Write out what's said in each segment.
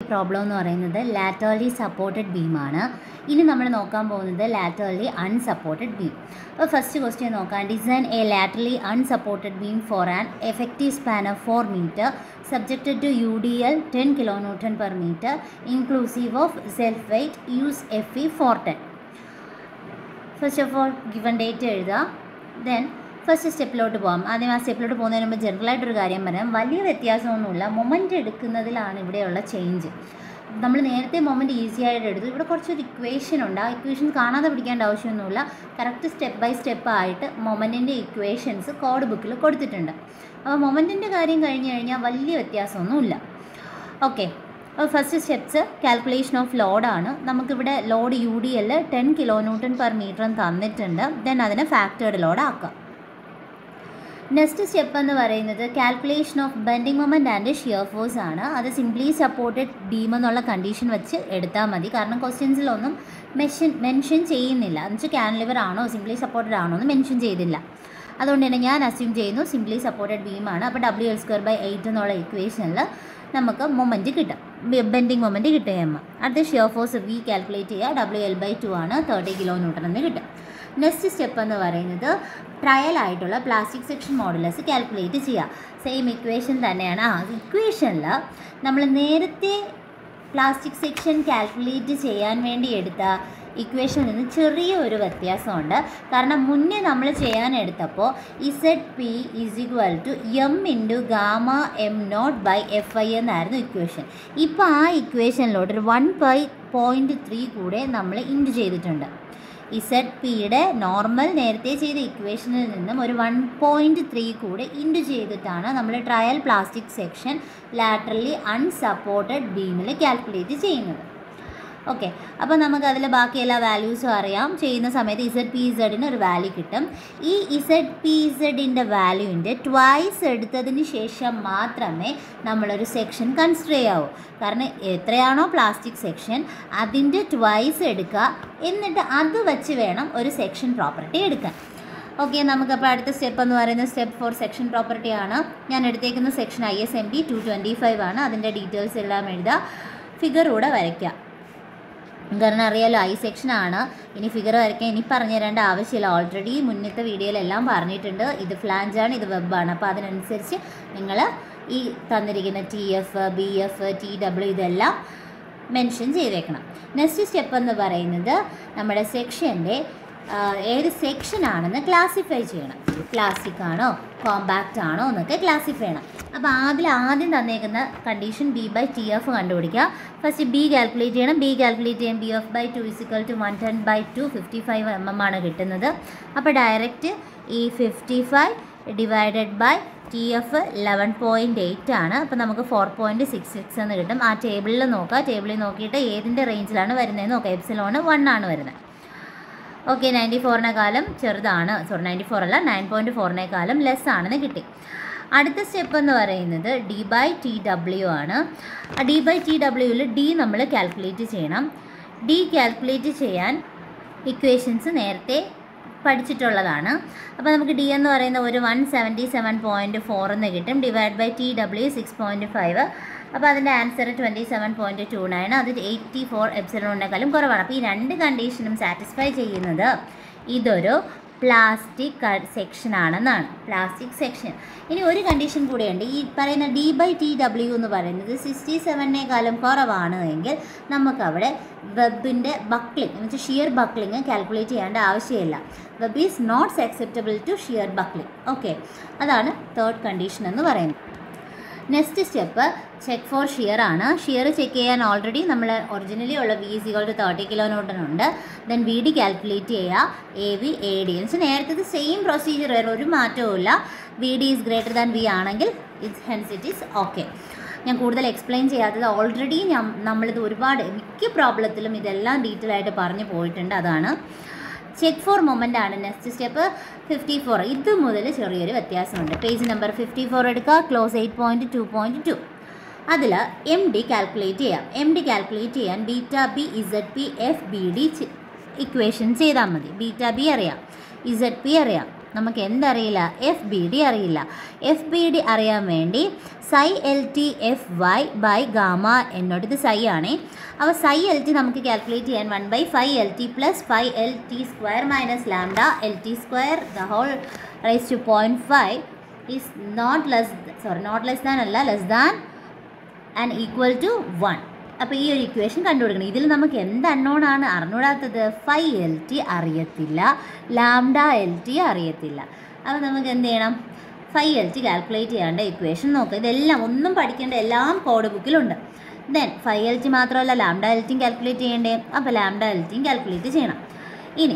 problem എന്ന് പറയുന്നത് laterally supported ബീമാണ് ഇനി നമ്മൾ നോക്കാൻ പോകുന്നത് ലാറ്ററലി അൺസപ്പോർട്ടഡ് ബീം അപ്പോൾ ഫസ്റ്റ് ക്വസ്റ്റ്യൻ നോക്കാം design a laterally unsupported beam for an effective span of four metre subjected to U D L ten kilo newton per metre inclusive of self weight use F E four ten first of all given date എഴുതുക then first സ്റ്റെപ്പിലോട്ട് പോകാം ആദ്യം ആ സ്റ്റെപ്പിലോട്ട് പോകുന്നതിന് മുമ്പ് ജനറലായിട്ടൊരു കാര്യം പറയാം വലിയ വ്യത്യാസമൊന്നുമില്ല മൊമെൻ്റ് എടുക്കുന്നതിലാണ് ഇവിടെയുള്ള ചേഞ്ച് നമ്മൾ നേരത്തെ മൊമെൻറ്റ് ഈസി ആയിട്ട് എടുത്തു ഇവിടെ കുറച്ചൊരു ഇക്വേഷൻ ഉണ്ട് ആ ഇക്വേഷൻ കാണാതെ പിടിക്കേണ്ട ആവശ്യമൊന്നുമില്ല കറക്റ്റ് സ്റ്റെപ്പ് ബൈ സ്റ്റെപ്പ് ആയിട്ട് മൊമെൻറ്റിൻ്റെ ഇക്വേഷൻസ് കോഡ് ബുക്കിൽ കൊടുത്തിട്ടുണ്ട് അപ്പോൾ മൊമെൻറ്റിൻ്റെ കാര്യം കഴിഞ്ഞ് കഴിഞ്ഞാൽ വലിയ വ്യത്യാസമൊന്നുമില്ല ഓക്കെ അപ്പോൾ ഫസ്റ്റ് സ്റ്റെപ്സ് കാൽക്കുലേഷൻ ഓഫ് ലോഡാണ് നമുക്കിവിടെ load U D L ten kilo newton per metre തന്നിട്ടുണ്ട് ദെൻ അതിനെ ഫാക്ടേർഡ് ലോഡ് ആക്കാം നെക്സ്റ്റ് സ്റ്റെപ്പ് എന്ന് പറയുന്നത് calculation of bending moment and shear force ആണ് അത് സിംപ്ലി സപ്പോർട്ടഡ് ബീം എന്നുള്ള കണ്ടീഷൻ വെച്ച് എടുത്താൽ മതി കാരണം ക്വസ്റ്റ്യൻസിലൊന്നും മെൻഷൻ മെൻഷൻ ചെയ്യുന്നില്ല എന്ന് വെച്ചാൽ ക്യാൻലിവർ ആണോ സിംപ്ലി സപ്പോർട്ടഡ് ആണോ എന്ന് മെൻഷൻ ചെയ്തില്ല അതുകൊണ്ട് തന്നെ ഞാൻ അസ്യൂം ചെയ്യുന്നു സിംപ്ലി സപ്പോർട്ടഡ് ബീമാണ് അപ്പോൾ W L square by eight എന്നുള്ള ഇക്വേഷനിൽ നമുക്ക് മൊമെൻറ്റ് കിട്ടും ബെൻഡിങ് മൊമെൻറ്റ് കിട്ടും എം അടുത്ത ഷിയർ ഫോഴ്സ് വി കാൽക്കുലേറ്റ് ചെയ്യുക ഡബ്ല്യു എൽ ബൈ ടു ആണ് തേർട്ടി കിലോ ന്യൂട്ടൺ എന്ന് കിട്ടും നെക്സ്റ്റ് സ്റ്റെപ്പ് എന്ന് പറയുന്നത് ട്രയൽ ആയിട്ടുള്ള പ്ലാസ്റ്റിക് സെക്ഷൻ മോഡുലസ് കാൽക്കുലേറ്റ് ചെയ്യുക സെയിം ഇക്വേഷൻ തന്നെയാണ് ആ ഇക്വേഷനിൽ നമ്മൾ നേരത്തെ പ്ലാസ്റ്റിക് സെക്ഷൻ കാൽക്കുലേറ്റ് ചെയ്യാൻ വേണ്ടി എടുത്ത ഇക്വേഷനിൽ നിന്ന് ചെറിയൊരു വ്യത്യാസമുണ്ട് കാരണം മുന്നേ നമ്മൾ ചെയ്യാൻ എടുത്തപ്പോൾ Z P is equal to M into gamma M naught by F I എന്നായിരുന്നു ഇക്വേഷൻ ഇപ്പോൾ ആ ഇക്വേഷനിലോട്ട് ഒരു വൺ ബൈ പോയിൻറ്റ് ത്രീ കൂടെ നമ്മൾ ഇൻറ്റു ചെയ്തിട്ടുണ്ട് ഇസഡ് പിയുടെ നോർമൽ നേരത്തെ ചെയ്ത ഇക്വേഷനിൽ നിന്നും ഒരു വൺ പോയിൻറ്റ് ത്രീ കൂടെ ഇൻറ്റു ചെയ്തിട്ടാണ് നമ്മൾ trial plastic section laterally unsupported ബീമിൽ കാൽക്കുലേറ്റ് ചെയ്യുന്നത് ഓക്കെ അപ്പോൾ നമുക്ക് അതിൽ ബാക്കി എല്ലാ വാല്യൂസും അറിയാം ചെയ്യുന്ന സമയത്ത് ഇസഡ് പി ഇസഡിന് ഒരു വാല്യൂ കിട്ടും ഈ ഇസഡ് പി ഇസഡിൻ്റെ വാല്യൂവിൻ്റെ ട്വൈസ് എടുത്തതിന് ശേഷം മാത്രമേ നമ്മളൊരു സെക്ഷൻ കൺസിഡർ ചെയ്യാവൂ കാരണം എത്രയാണോ പ്ലാസ്റ്റിക് സെക്ഷൻ അതിൻ്റെ ട്വൈസ് എടുക്കുക എന്നിട്ട് അത് വെച്ച് വേണം ഒരു സെക്ഷൻ പ്രോപ്പർട്ടി എടുക്കാൻ ഓക്കെ നമുക്കപ്പോൾ അടുത്ത സ്റ്റെപ്പ് എന്ന് പറയുന്നത് സ്റ്റെപ്പ് ഫോർ സെക്ഷൻ പ്രോപ്പർട്ടി ആണ് ഞാൻ എടുത്തേക്കുന്ന section I S M P two twenty five ആണ് അതിൻ്റെ ഡീറ്റെയിൽസ് എല്ലാം എഴുതുക ഫിഗർ കൂടെ വരയ്ക്കുക കാരണം അറിയാലോ ഐ സെക്ഷനാണ് ഇനി ഫിഗർ വരയ്ക്കാൻ ഇനി പറഞ്ഞു തരേണ്ട ആവശ്യമില്ല ഓൾറെഡി മുന്നത്തെ വീഡിയോയിലെല്ലാം പറഞ്ഞിട്ടുണ്ട് ഇത് ഫ്ലാഞ്ചാണ് ഇത് വെബാണ് അപ്പോൾ അതിനനുസരിച്ച് നിങ്ങൾ ഈ തന്നിരിക്കുന്ന T F B F T W ഇതെല്ലാം മെൻഷൻ ചെയ്തേക്കണം നെക്സ്റ്റ് സ്റ്റെപ്പ് എന്ന് പറയുന്നത് നമ്മുടെ സെക്ഷൻ്റെ ഏത് സെക്ഷനാണെന്ന് ക്ലാസിഫൈ ചെയ്യണം ക്ലാസിക് ആണോ കോമ്പാക്റ്റ് ആണോ എന്നൊക്കെ ക്ലാസിഫൈ ചെയ്യണം അപ്പോൾ ആദ്യം ആദ്യം തന്നേക്കുന്ന condition B by T F കണ്ടുപിടിക്കുക ഫസ്റ്റ് ബി കാൽക്കുലേറ്റ് ചെയ്യണം ബി കാൽക്കുലേറ്റ് ചെയ്യാൻ B F by two is equal to one ten by two fifty five M M ആണ് കിട്ടുന്നത് അപ്പോൾ ഡയറക്റ്റ് ഈ fifty five divided by T F eleven point eight ആണ് അപ്പോൾ നമുക്ക് ഫോർ പോയിൻറ്റ് സിക്സ് സിക്സ് എന്ന് കിട്ടും ആ ടേബിളിൽ നോക്കുക ടേബിളിൽ നോക്കിയിട്ട് ഏതിൻ്റെ റേഞ്ചിലാണ് വരുന്നതെന്ന് നോക്കുക എപ്സിലോണ് വൺ ആണ് വരുന്നത് ഓക്കെ നയൻറ്റി ഫോറിനേക്കാളും ചെറുതാണ് സോറി നയൻറ്റി ഫോർ അല്ല നയൻ പോയിൻറ്റ് ഫോറിനേക്കാളും ലെസ് ആണെന്ന് കിട്ടി അടുത്ത സ്റ്റെപ്പ് എന്ന് പറയുന്നത് ഡി ബൈ ടി ഡബ്ല്യു ആണ് ആ ഡി ബൈ ടി ഡബ്ല്യുവിൽ ഡി നമ്മൾ കാൽക്കുലേറ്റ് ചെയ്യണം ഡി കാൽക്കുലേറ്റ് ചെയ്യാൻ ഇക്വേഷൻസ് നേരത്തെ പഠിച്ചിട്ടുള്ളതാണ് അപ്പോൾ നമുക്ക് ഡി എന്ന് പറയുന്ന ഒരു one seventy seven point four എന്ന് കിട്ടും divide by T W six point five അപ്പോൾ അതിൻ്റെ answer twenty seven point two nine അത് എയ്റ്റി ഫോർ എപ്സിലോണിനേക്കാളും കുറവാണ് അപ്പോൾ ഈ രണ്ട് കണ്ടീഷനും സാറ്റിസ്ഫൈ ചെയ്യുന്നത് ഇതൊരു പ്ലാസ്റ്റിക് സെക്ഷൻ ആണെന്നാണ് പ്ലാസ്റ്റിക് സെക്ഷൻ ഇനി ഒരു കണ്ടീഷൻ കൂടെയുണ്ട് ഈ പറയുന്ന ഡി ബൈ ടി ഡബ്ല്യു എന്ന് പറയുന്നത് സിക്സ്റ്റി സെവനേക്കാളും കുറവാണ് എങ്കിൽ നമുക്കവിടെ വെബിൻ്റെ ബക്ലിംഗ് എന്ന് വെച്ചാൽ ഷിയർ ബക്ലിംഗ് കാൽക്കുലേറ്റ് ചെയ്യേണ്ട ആവശ്യമില്ല web is not acceptable to shear buckling okay അതാണ് തേർഡ് കണ്ടീഷൻ എന്ന് പറയുന്നത് next step check for shear ആണ് ഷിയർ ചെക്ക് ചെയ്യാൻ ഓൾറെഡി നമ്മൾ ഒറിജിനലി ഉള്ള V is equal to thirty kilo newton ഉണ്ട് ദെൻ വി ഡി കാൽക്കുലേറ്റ് ചെയ്യുക എ വി എ ഡി എന്ന് വെച്ചാൽ നേരത്തെ സെയിം പ്രൊസീജിയർ വേറെ ഒരു മാറ്റവും ഇല്ല V D is greater than V ആണെങ്കിൽ it's hence it is okay ഞാൻ കൂടുതൽ എക്സ്പ്ലെയിൻ ചെയ്യാത്തത് ഓൾറെഡി ഞാൻ നമ്മളിത് ഒരുപാട് മിക്ക പ്രോബ്ലത്തിലും ഇതെല്ലാം ഡീറ്റെയിൽ ആയിട്ട് പറഞ്ഞു പോയിട്ടുണ്ട് അതാണ് ചെക്ക് ഫോർ മൊമെൻ്റ് ആണ് നെക്സ്റ്റ് സ്റ്റെപ്പ് ഫിഫ്റ്റി ഫോർ ഇത് മുതൽ ചെറിയൊരു വ്യത്യാസമുണ്ട് പേജ് നമ്പർ ഫിഫ്റ്റി ഫോർ എടുക്കുക clause eight point two point two അതിൽ എം ഡി കാൽക്കുലേറ്റ് ചെയ്യാം എം ഡി കാൽക്കുലേറ്റ് ചെയ്യാൻ beta B Z P F B D equation ചെയ്താൽ മതി ബീറ്റ ബി അറിയാം ഇസഡ് പി അറിയാം നമുക്ക് എന്തറിയില്ല എഫ് ബി ഡി അറിയില്ല എഫ് ബി ഡി അറിയാൻ വേണ്ടി psi L T F Y by gamma എന്നോട് ഇത് സൈ ആണ് അപ്പോൾ സൈ എൽ ടി നമുക്ക് കാൽക്കുലേറ്റ് ചെയ്യാൻ one by five L T plus five L T square minus lambda L T square the whole raise to point five is not less sorry not less than അല്ല less than and equal to one അപ്പോൾ ഈ ഒരു equation കണ്ടുപിടിക്കണം ഇതിൽ നമുക്ക് എന്ത് unknown ആണ് അറിഞ്ഞൂടാത്തത് ഫൈവ് എൽ ടി അറിയത്തില്ല ലാംഡ എൽ ടി അറിയത്തില്ല അപ്പോൾ നമുക്ക് എന്ത് ചെയ്യണം ഫൈവ് എൽ ടി കാൽക്കുലേറ്റ് ചെയ്യേണ്ട ഇക്വേഷൻ നോക്കുക ഇതെല്ലാം ഒന്നും പഠിക്കേണ്ട എല്ലാം കോഡ് ബുക്കിലുണ്ട് ദെൻ ഫൈവ് എൽ ടി മാത്രമല്ല ലാംഡ എൽ ടിയും കാൽക്കുലേറ്റ് ചെയ്യേണ്ടേ അപ്പോൾ ലാംഡ എൽ ടിയും കാൽക്കുലേറ്റ് ചെയ്യണം ഇനി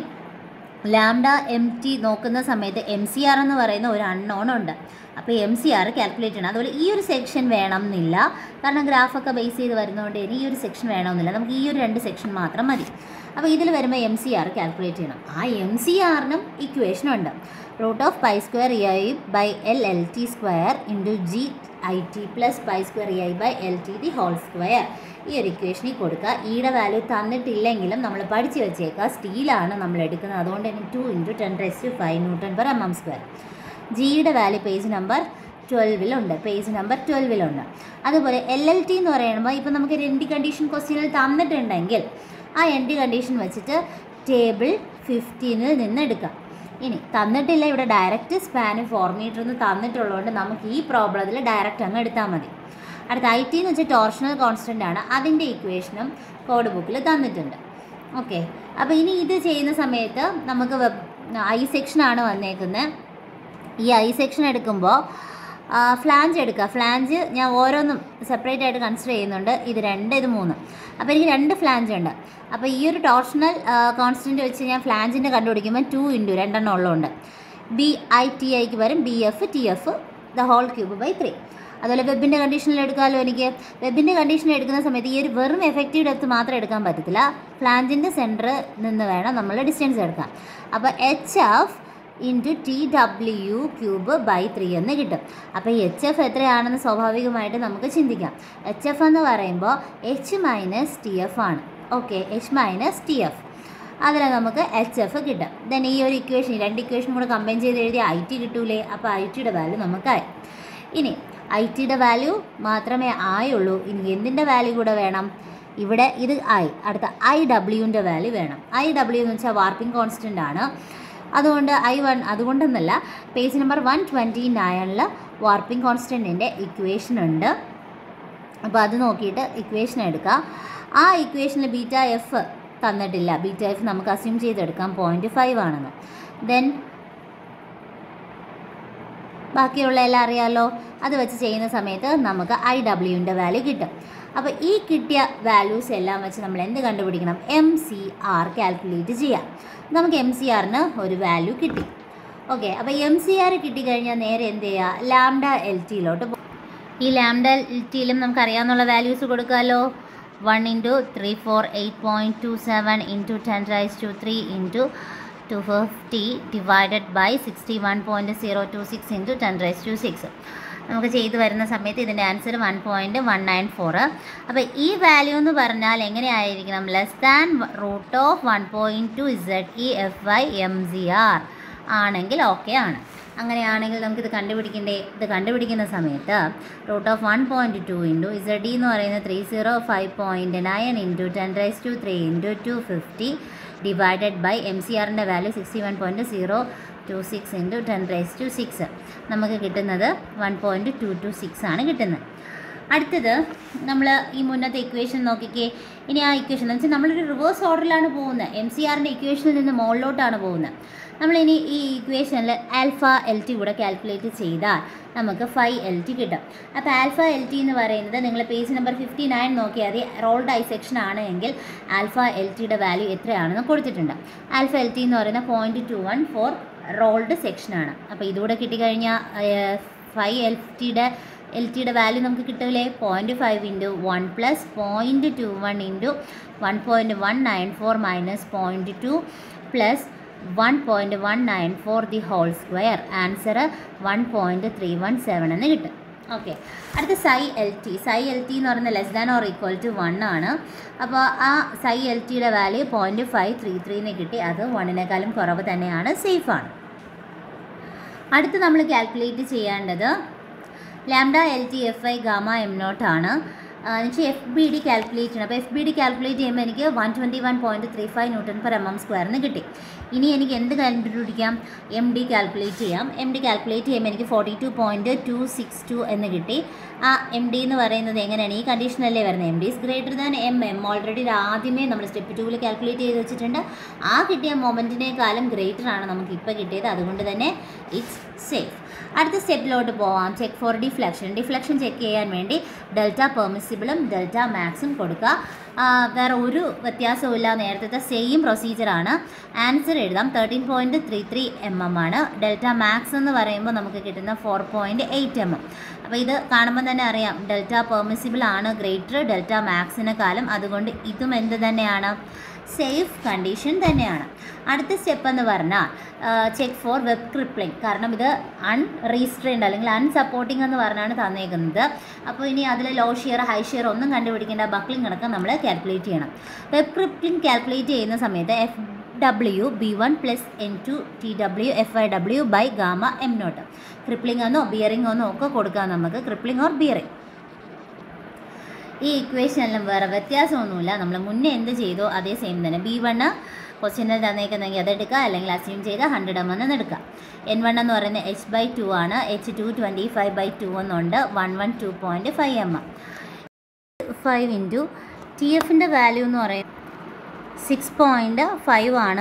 ലാംഡ എം ടി നോക്കുന്ന സമയത്ത് എം സി ആർ എന്ന് പറയുന്ന ഒരു അൺനോൺ ഉണ്ട് അപ്പോൾ എം സി ആർ കാൽക്കുലേറ്റ് ചെയ്യണം അതുപോലെ ഈ ഒരു സെക്ഷൻ വേണം എന്നില്ല കാരണം ഗ്രാഫൊക്കെ ബേസ് ചെയ്ത് വരുന്നതുകൊണ്ട് ഇനി ഈ ഒരു സെക്ഷൻ വേണമെന്നില്ല നമുക്ക് ഈ ഒരു രണ്ട് സെക്ഷൻ മാത്രം മതി അപ്പോൾ ഇതിൽ വരുമ്പോൾ എം സി ആർ കാൽക്കുലേറ്റ് ചെയ്യണം ആ എം സി ആറിനും ഇക്വേഷൻ ഉണ്ട് root of pi square E I by L L T square into G I T plus pi square E I by L T the whole square ഈ ഒരു ഇക്വേഷനിൽ കൊടുക്കുക ഈയുടെ value തന്നിട്ടില്ലെങ്കിലും നമ്മൾ പഠിച്ച് വെച്ചേക്കുക സ്റ്റീലാണ് നമ്മൾ എടുക്കുന്നത് അതുകൊണ്ട് തന്നെ two into ten raise to five newton per M M square ജിയുടെ വാല്യൂ പേജ് നമ്പർ ട്വൽവിലുണ്ട് പേജ് നമ്പർ ട്വൽവിലുണ്ട് അതുപോലെ എൽ എൽ ടി എന്ന് പറയുമ്പോൾ ഇപ്പോൾ നമുക്ക് ഒരു എൻഡി കണ്ടീഷൻ ക്വസ്റ്റ്യനിൽ തന്നിട്ടുണ്ടെങ്കിൽ ആ എൻഡി കണ്ടീഷൻ വെച്ചിട്ട് ടേബിൾ ഫിഫ്റ്റീനിൽ നിന്ന് എടുക്കാം ഇനി തന്നിട്ടില്ല ഇവിടെ ഡയറക്റ്റ് സ്പാന് ഫോർ മീറ്റർ എന്ന് തന്നിട്ടുള്ളതുകൊണ്ട് നമുക്ക് ഈ പ്രോബ്ലത്തിൽ ഡയറക്റ്റ് അങ്ങ് എടുത്താൽ മതി അടുത്ത ഐ ടി എന്ന് വെച്ചാൽ ടോർഷണൽ കോൺസ്റ്റൻ്റ് ആണ് അതിൻ്റെ ഇക്വേഷനും കോഡ് ബുക്കിൽ തന്നിട്ടുണ്ട് ഓക്കെ അപ്പോൾ ഇനി ഇത് ചെയ്യുന്ന സമയത്ത് നമുക്ക് വെബ് ഐ സെക്ഷനാണ് വന്നേക്കുന്നത് ഈ ഐ സെക്ഷൻ എടുക്കുമ്പോൾ ഫ്ലാഞ്ച് എടുക്കുക ഫ്ലാഞ്ച് ഞാൻ ഓരോന്നും സെപ്പറേറ്റ് ആയിട്ട് കൺസിഡർ ചെയ്യുന്നുണ്ട് ഇത് രണ്ട് ഇത് മൂന്ന് അപ്പോൾ എനിക്ക് രണ്ട് ഫ്ലാഞ്ച് ഉണ്ട് അപ്പോൾ ഈ ഒരു ടോർഷണൽ കോൺസ്റ്റൻറ്റ് വെച്ച് ഞാൻ ഫ്ലാഞ്ചിൻ്റെ കണ്ടുപിടിക്കുമ്പോൾ ടു ഇൻറ്റു രണ്ടെണ്ണം ഉള്ളതുകൊണ്ട് ബി ഐ ടി ഐക്ക് വരും B F T F the whole cube by three അതുപോലെ വെബിൻ്റെ കണ്ടീഷനിൽ എടുക്കാമല്ലോ എനിക്ക് വെബിൻ്റെ കണ്ടീഷനിൽ എടുക്കുന്ന സമയത്ത് ഈ ഒരു വെറും എഫക്റ്റീവ് ഡെപ്ത് മാത്രം എടുക്കാൻ പറ്റത്തില്ല ഫ്ലാഞ്ചിൻ്റെ സെൻറ്റർ നിന്ന് വേണം നമ്മൾ ഡിസ്റ്റൻസ് എടുക്കാൻ അപ്പോൾ H F into T W cube by three എന്ന് കിട്ടും അപ്പോൾ എച്ച് എഫ് എത്രയാണെന്ന് സ്വാഭാവികമായിട്ട് നമുക്ക് ചിന്തിക്കാം എച്ച് എഫ് എന്ന് പറയുമ്പോൾ എച്ച് മൈനസ് ടി എഫ് ആണ് okay H minus T F അതിൽ നമുക്ക് എച്ച് എഫ് കിട്ടും ദെൻ ഈ ഒരു ഇക്വേഷൻ രണ്ട് ഇക്വേഷൻ കൂടെ കമ്പൈൻ ചെയ്ത് എഴുതി ഐ ടി കിട്ടൂലേ അപ്പോൾ ഐ ടിയുടെ വാല്യൂ നമുക്കായി ഇനി ഐ ടിയുടെ വാല്യൂ മാത്രമേ ആയുള്ളൂ ഇനി എന്തിൻ്റെ വാല്യൂ കൂടെ വേണം ഇവിടെ ഇത് ഐ അടുത്ത ഐ ഡബ്ല്യുവിൻ്റെ വാല്യൂ വേണം ഐ ഡബ്ല്യു എന്ന് വെച്ചാൽ വാർപ്പിംഗ് കോൺസ്റ്റൻ്റ് ആണ് അതുകൊണ്ട് ഐ വൺ അതുകൊണ്ടെന്നല്ല പേജ് നമ്പർ വൺ ട്വൻറ്റി നയനിൽ വാർപ്പിംഗ് കോൺസ്റ്റൻറ്റിൻ്റെ ഇക്വേഷൻ ഉണ്ട് അപ്പോൾ അത് നോക്കിയിട്ട് ഇക്വേഷൻ എടുക്കുക ആ ഇക്വേഷനിൽ ബീറ്റ എഫ് തന്നിട്ടില്ല ബീറ്റ എഫ് നമുക്ക് അസ്യൂം ചെയ്തെടുക്കാം പോയിൻറ്റ് ഫൈവ് ആണെന്ന് ദെൻ ബാക്കിയുള്ള എല്ലാം അറിയാമല്ലോ അത് വെച്ച് ചെയ്യുന്ന സമയത്ത് നമുക്ക് ഐ ഡബ്ല്യുവിൻ്റെ വാല്യൂ കിട്ടും അപ്പോൾ ഈ കിട്ടിയ വാല്യൂസ് എല്ലാം വെച്ച് നമ്മൾ എന്ത് കണ്ടുപിടിക്കണം എം സി ആർ കാൽക്കുലേറ്റ് ചെയ്യാം നമുക്ക് എം സി ആറിന് ഒരു വാല്യൂ കിട്ടി ഓക്കെ അപ്പോൾ എം സി ആർ കിട്ടിക്കഴിഞ്ഞാൽ നേരെ എന്ത് ചെയ്യുക ലാംഡ എൽ ടിയിലോട്ട് പോകും ഈ ലാംഡ എൽ ടിയിലും നമുക്ക് അറിയാവുന്ന വാല്യൂസ് കൊടുക്കാമല്ലോ one into three four eight point two seven into ten raise to three into two fifty divided by sixty one point zero two six into ten raise to six നമുക്ക് ചെയ്ത് വരുന്ന സമയത്ത് ഇതിൻ്റെ answer one point one nine four അപ്പോൾ ഈ value എന്ന് പറഞ്ഞാൽ എങ്ങനെയായിരിക്കണം less than root of one point two Z E F Y M C R ആണെങ്കിൽ ഓക്കെ ആണ് അങ്ങനെയാണെങ്കിൽ നമുക്കിത് കണ്ടുപിടിക്കേണ്ടേ ഇത് കണ്ടുപിടിക്കുന്ന സമയത്ത് root of one point two into Z D എന്ന് പറയുന്നത് three zero five point nine into ten raise to three into two fifty divided by M C ആറിൻ്റെ value sixty one point zero two six into ten raise to six നമുക്ക് കിട്ടുന്നത് one point two two six ആണ് കിട്ടുന്നത് അടുത്തത് നമ്മൾ ഈ മുന്നത്തെ equation നോക്കിക്കേ ഇനി ആ ഇക്വേഷൻ എന്ന് വെച്ചാൽ നമ്മളൊരു റിവേഴ്സ് ഓർഡറിലാണ് പോകുന്നത് എം സി ആറിൻ്റെ ഇക്വേഷനിൽ നിന്ന് മുകളിലോട്ടാണ് പോകുന്നത് നമ്മളിനി ഈ ഇക്വേഷനിൽ ആൽഫ എൽ ടി കൂടെ കാൽക്കുലേറ്റ് ചെയ്താൽ നമുക്ക് ഫൈവ് എൽ ടി കിട്ടും അപ്പോൾ ആൽഫ എൽ ടി എന്ന് പറയുന്നത് നിങ്ങൾ പേജ് നമ്പർ ഫിഫ്റ്റി നയൻ നോക്കിയാൽ മതി റോൾഡ് ഐ സെക്ഷൻ ആണ് എങ്കിൽ ആൽഫ എൽ ടിയുടെ വാല്യൂ എത്രയാണെന്ന് കൊടുത്തിട്ടുണ്ട് ആൽഫ എൽ ടി എന്ന് പറയുന്നത് point two one for rolled സെക്ഷനാണ് അപ്പോൾ ഇതുകൂടെ കിട്ടിക്കഴിഞ്ഞാൽ ഫൈവ് എൽ ടിയുടെ എൽ ടിയുടെ വാല്യൂ നമുക്ക് കിട്ടില്ലേ point five into one plus point two one into one point one nine four minus point two plus one point one nine four the whole square answer one point three one seven എന്ന് കിട്ടും okay അടുത്ത psi L T psi L T എന്ന് പറയുന്നത് less than or equal to one ആണ് അപ്പോൾ ആ സൈ L ടിയുടെ വാല്യൂ പോയിൻറ്റ് ഫൈവ് ത്രീ ത്രീന്ന് കിട്ടി അത് വണ്ണിനേക്കാളും കുറവ് തന്നെയാണ് സേഫാണ് അടുത്ത് നമ്മൾ കാൽക്കുലേറ്റ് ചെയ്യേണ്ടത് lambda L T F I gamma M naught ആണ് എനിക്ക് എഫ് ബി ഡി കാൽക്കുലേറ്റ് ചെയ്യണം അപ്പോൾ എഫ് ബി ഡി കാൽക്കുലേറ്റ് ചെയ്യുമ്പോൾ എനിക്ക് one twenty one point three five newton per M M സ്ക്വയറിന് കിട്ടി ഇനി എനിക്ക് എന്ത് കണ്ടുപിടിക്കാം എം ഡി കാൽക്കുലേറ്റ് ചെയ്യാം എം ഡി കാൽക്കുലേറ്റ് ചെയ്യുമ്പോൾ എനിക്ക് forty two point two six two എന്ന് കിട്ടി ആ എം ഡി എന്ന് പറയുന്നത് എങ്ങനെയാണ് ഈ കണ്ടീഷനല്ലേ വരുന്നത് M D is greater than M M already ആദ്യമേ നമ്മൾ സ്റ്റെപ്പ് ടൂവിൽ കാൽക്കുലേറ്റ് ചെയ്ത് വെച്ചിട്ടുണ്ട് ആ കിട്ടിയ മൊമെൻറ്റിനേക്കാളും ഗ്രേറ്റർ ആണ് നമുക്ക് ഇപ്പോൾ കിട്ടിയത് അതുകൊണ്ട് തന്നെ ഇറ്റ്സ് സേഫ് അടുത്ത സ്റ്റെപ്പിലോട്ട് പോവാം check for deflection deflection check ചെയ്യാൻ വേണ്ടി ഡെൽറ്റ പെർമിസിബിളും ഡെൽറ്റ മാക്സും കൊടുക്കുക ആ, വേറെ ഒരു വ്യത്യാസവുമില്ല നേരത്തെ സെയിം പ്രൊസീജിയറാണ് ആൻസർ എഴുതാം thirteen point three three M M ആണ് ഡെൽറ്റ മാക്സ് എന്ന് പറയുമ്പോൾ നമുക്ക് കിട്ടുന്ന four point eight M M അപ്പോൾ ഇത് കാണുമ്പോൾ തന്നെ അറിയാം ഡെൽറ്റ പെർമിസിബിൾ ആണ് ഗ്രേറ്റർ ഡെൽറ്റ മാക്സിനെക്കാളും അതുകൊണ്ട് ഇതും എന്ത് തന്നെയാണ് സേഫ് കണ്ടീഷൻ തന്നെയാണ് അടുത്ത സ്റ്റെപ്പ് എന്ന് പറഞ്ഞാൽ ചെക്ക് ഫോർ വെബ് ക്രിപ്ലിംഗ് കാരണം ഇത് അൺറീസ്ട്രെയിൻഡ് അല്ലെങ്കിൽ അൺസപ്പോർട്ടിംഗ് എന്ന് പറഞ്ഞാണ് തന്നേക്കുന്നത് അപ്പോൾ ഇനി അതിൽ ലോ ഷിയർ ഹൈ ഷിയർ ഒന്നും കണ്ടുപിടിക്കേണ്ട ബക്ലിംഗ് അടക്കം നമ്മൾ കാൽക്കുലേറ്റ് ചെയ്യണം വെബ് ക്രിപ്ലിംഗ് കാൽക്കുലേറ്റ് ചെയ്യുന്ന സമയത്ത് F W B one plus N two T W F I W by gamma M naught crippling എന്നോ ബിയറിംഗ് എന്നോ ഒക്കെ കൊടുക്കാം നമുക്ക് ക്രിപ്ലിംഗ് ഓർ ബിയറിംഗ് ഈ ഇക്വേഷനിലും വേറെ വ്യത്യാസമൊന്നുമില്ല നമ്മൾ മുന്നേ എന്ത് ചെയ്തോ അതേ സെയിം തന്നെ ബി വണ്ണ് ക്വസ്റ്റ്യനിൽ തന്നേക്കുന്നെങ്കിൽ അതെടുക്കുക അല്ലെങ്കിൽ അസ്യൂം ചെയ്ത് ഹൺഡ്രഡ് എം എന്ന് എടുക്കുക എൻ വൺ എന്ന് പറയുന്നത് എച്ച് ബൈ ടു ആണ് H two twenty five by two എന്നുണ്ട് one one two point five M five into T എഫിൻ്റെ വാല്യൂ എന്ന് പറയുന്നത് സിക്സ് പോയിൻറ്റ് ഫൈവ് ആണ്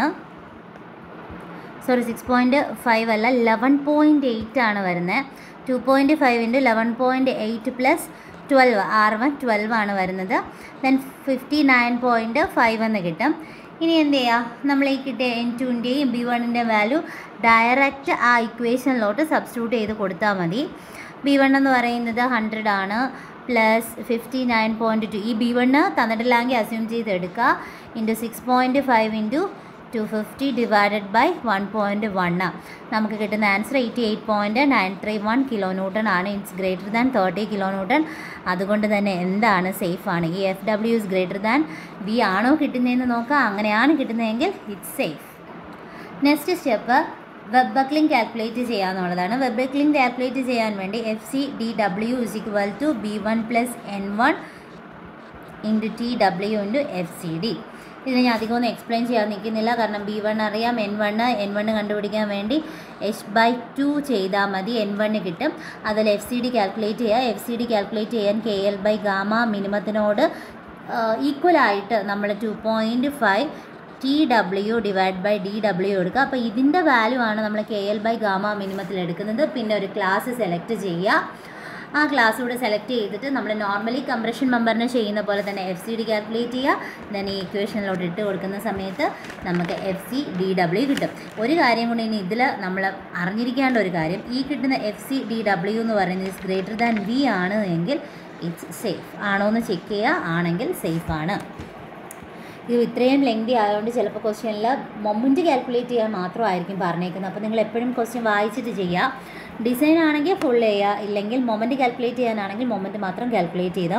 സോറി സിക്സ് പോയിൻറ്റ് ഫൈവ് അല്ല ലെവൻ പോയിൻറ്റ് എയ്റ്റ് ആണ് വരുന്നത് two point five into eleven point eight plus twelve R one twelve ആണ് വരുന്നത് then fifty nine point five എന്ന് കിട്ടും ഇനി എന്ത് ചെയ്യുക നമ്മൾ ഈ കിട്ടിയ എൻ ടുവിൻ്റെയും ബി വണ്ണിൻ്റെ വാല്യൂ ഡയറക്റ്റ് ആ ഇക്വേഷനിലോട്ട് സബ്സ്റ്റിറ്റ്യൂട്ട് ചെയ്ത് കൊടുത്താൽ മതി ബി വൺ എന്ന് പറയുന്നത് ഹൺഡ്രഡ് ആണ് plus fifty nine point two ഈ ബി വണ്ണ് തന്നിട്ടില്ലെങ്കിൽ അസ്യൂം ചെയ്ത് എടുക്കുക into six point five into two fifty divided by one point one നമുക്ക് കിട്ടുന്ന answer eighty eight point nine three one kilo newton ആണ് it's greater than thirty kilo newton അതുകൊണ്ട് തന്നെ എന്താണ് സേഫ് ആണ് ഈ F W is greater than B ആണോ കിട്ടുന്നതെന്ന് നോക്കാം അങ്ങനെയാണ് കിട്ടുന്നതെങ്കിൽ it's safe next step web buckling calculate ചെയ്യാന്നുള്ളതാണ് web buckling calculate ചെയ്യാൻ വേണ്ടി F C D W is equal to B one plus N one into T W into F C D ഇതിന് ഞാൻ അധികം ഒന്നും എക്സ്പ്ലെയിൻ ചെയ്യാൻ നിൽക്കുന്നില്ല കാരണം ബി വൺ അറിയാം എൻ വണ്ണ് എൻ വണ്ണ് കണ്ടുപിടിക്കാൻ വേണ്ടി എച്ച് ബൈ ടു ചെയ്താൽ മതി എൻ വണ്ണ് കിട്ടും അതിൽ എഫ് സി ഡി കാൽക്കുലേറ്റ് ചെയ്യുക എഫ് സി ഡി കാൽക്കുലേറ്റ് ചെയ്യാൻ കെ എൽ ബൈ ഗാമ മിനിമത്തിനോട് ഈക്വലായിട്ട് നമ്മൾ two point five T W divide by D W എടുക്കുക അപ്പോൾ ഇതിൻ്റെ വാല്യൂ ആണ് നമ്മൾ കെ എൽ ബൈ ഗാമ മിനിമത്തിൽ എടുക്കുന്നത് പിന്നെ ഒരു ക്ലാസ് സെലക്ട് ചെയ്യുക ആ ക്ലാസ് കൂടെ സെലക്ട് ചെയ്തിട്ട് നമ്മൾ നോർമലി കംപ്രഷൻ മെമ്പറിന് ചെയ്യുന്ന പോലെ തന്നെ എഫ് സി ഡി കാൽക്കുലേറ്റ് ചെയ്യുക ദെൻ ഈ ഇക്വേഷനിലോട്ട് ഇട്ട് കൊടുക്കുന്ന സമയത്ത് നമുക്ക് എഫ് സി ഡി ഡബ്ല്യു കിട്ടും ഒരു കാര്യം കൊണ്ട് ഇനി ഇതിൽ നമ്മൾ അറിഞ്ഞിരിക്കേണ്ട ഒരു കാര്യം ഈ കിട്ടുന്ന എഫ് സി ഡി ഡബ്ല്യു എന്ന് പറയുന്നത് ഇസ് ഗ്രേറ്റർ ദാൻ വി ആണ് എങ്കിൽ ഇറ്റ്സ് സേഫ് ആണോ എന്ന് ചെക്ക് ചെയ്യുക ആണെങ്കിൽ സേഫ് ആണ് ഇത് ഇത്രയും ലെങ്തി ആയതുകൊണ്ട് ചിലപ്പോൾ ക്വസ്റ്റ്യനിൽ മൊമെൻറ്റ് കാൽക്കുലേറ്റ് ചെയ്യാൻ മാത്രമായിരിക്കും പറഞ്ഞേക്കുന്നത് അപ്പോൾ നിങ്ങൾ എപ്പോഴും ക്വസ്റ്റ്യൻ വായിച്ചിട്ട് ചെയ്യുക ഡിസൈൻ ആണെങ്കിൽ ഫുൾ ചെയ്യുക ഇല്ലെങ്കിൽ മൊമെൻറ്റ് കാൽക്കുലേറ്റ് ചെയ്യാനാണെങ്കിൽ മൊമെൻറ്റ് മാത്രം കാൽക്കുലേറ്റ് ചെയ്താൽ